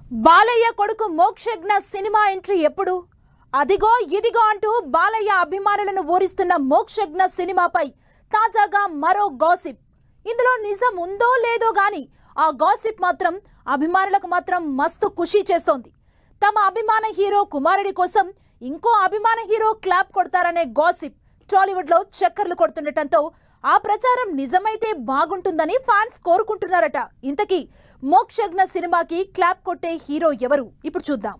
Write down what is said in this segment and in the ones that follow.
బాలయ్య కొడుకు Mokshagna cinema entry ఎప్పుడు అదిగో ఇదిగో అంటూ బాలయ్య అభిమానులను ఊరిస్తున్న మోక్షజ్ఞ సినిమాపై తాజాగా మరో గాసిప్ ఇందులో నిజం ఉందో లేదో గాని ఆ గాసిప్ మాత్రం అభిమానులకు మాత్రం మస్తు ఖుషీ చేస్తోంది తమ అభిమాన హీరో కుమారుడి కోసం ఇంకో అభిమాన హీరో క్లాప్ కొడతారనే గాసిప్ టాలీవుడ్ లో చక్కర్లు కొడుతుండటంతో ఆ ప్రచారం నిజమైతే బాగుంటుందని ఫ్యాన్స్ కోరుకుంటున్నారట ఇంతకీ మోక్షజ్ఞ సినిమాకి క్లాప్ కొట్టే హీరో ఎవరు ఇప్పుడు చూద్దాం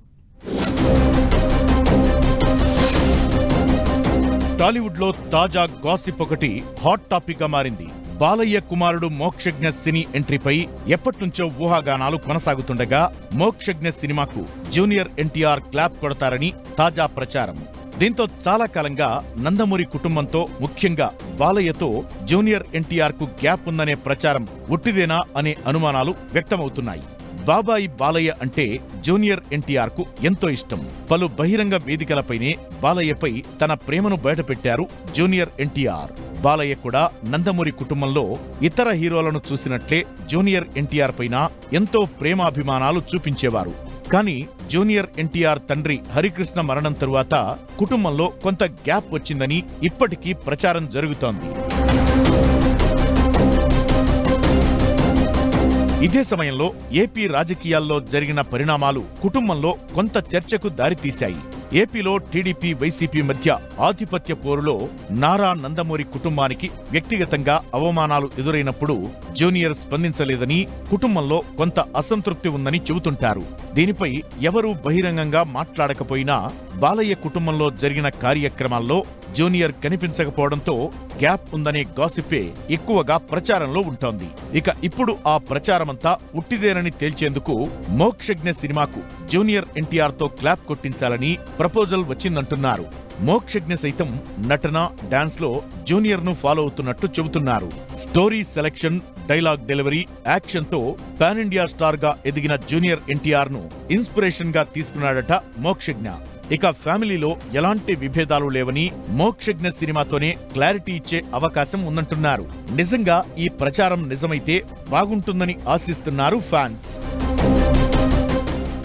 టాలీవుడ్ లో తాజా గాసిప్ ఒకటి హాట్ టాపిక్ గా మారింది బాలయ్య కుమారుడు మోక్షజ్ఞ సినీ ఎంట్రీపై ఎప్పట్నుంచో ఊహాగానాలు కొనసాగుతుండగా మోక్షజ్ఞ సినిమాకు జూనియర్ ఎన్టీఆర్ క్లాప్ కొడతారని తాజా ప్రచారం దీంతో చాలా కాలంగా నందమూరి కుటుంబంతో ముఖ్యంగా బాలయ్యతో జూనియర్ ఎన్టీఆర్ కు గ్యాప్ ఉందనే ప్రచారం ఒట్టిదేనా అనే అనుమానాలు వ్యక్తమవుతున్నాయి బాబాయి బాలయ్య అంటే జూనియర్ ఎన్టీఆర్ కు ఎంతో ఇష్టం పలు బహిరంగ వేదికలపైనే బాలయ్యపై తన ప్రేమను బయటపెట్టారు జూనియర్ ఎన్టీఆర్ బాలయ్య కూడా నందమూరి కుటుంబంలో ఇతర హీరోలను చూసినట్లే జూనియర్ ఎన్టీఆర్ పైన ఎంతో ప్రేమాభిమానాలు చూపించేవారు కానీ జూనియర్ ఎన్టీఆర్ తండ్రి హరికృష్ణ మరణం తరువాత కుటుంబంలో కొంత గ్యాప్ వచ్చిందని ఇప్పటికీ ప్రచారం జరుగుతోంది ఇదే సమయంలో ఏపీ రాజకీయాల్లో జరిగిన పరిణామాలు కుటుంబంలో కొంత చర్చకు దారితీశాయి ఏపీలో టీడీపీ వైసీపీ మధ్య ఆధిపత్య పోరులో నారా నందమూరి కుటుంబానికి వ్యక్తిగతంగా అవమానాలు ఎదురైనప్పుడు జూనియర్ స్పందించలేదని కుటుంబంలో కొంత అసంతృప్తి ఉందని చెబుతుంటారు దీనిపై ఎవరూ బహిరంగంగా మాట్లాడకపోయినా బాలయ్య కుటుంబంలో జరిగిన కార్యక్రమాల్లో జూనియర్ కనిపించకపోవడంతో గ్యాప్ ఉందనే గాసిప్పే ఎక్కువగా ప్రచారంలో ఉంటోంది ఇక ఇప్పుడు ఆ ప్రచారమంతా ఉట్టిదేనని తేల్చేందుకు మోక్షజ్ఞ సినిమాకు జూనియర్ ఎన్టీఆర్ తో క్లాప్ కొట్టించాలని ప్రపోజల్ వచ్చిందంటున్నారు మోక్షజ్ఞ సైతం నటన డాన్స్ లో జూనియర్ ను ఫాలో అవుతున్నట్టు చెబుతున్నారు story selection dialogue delivery action తో పాన్ ఇండియా స్టార్ గా ఎదిగిన జూనియర్ ఎన్టీఆర్ ను ఇన్స్పిరేషన్ గా తీసుకున్నాడట మోక్షజ్ఞ ఇక ఫ్యామిలీలో ఎలాంటి విభేదాలు లేవని మోక్షజ్ఞ సినిమాతోనే క్లారిటీ ఇచ్చే అవకాశం ఉందంటున్నారు నిజంగా ఈ ప్రచారం నిజమైతే బాగుంటుందని ఆశిస్తున్నారు ఫ్యాన్స్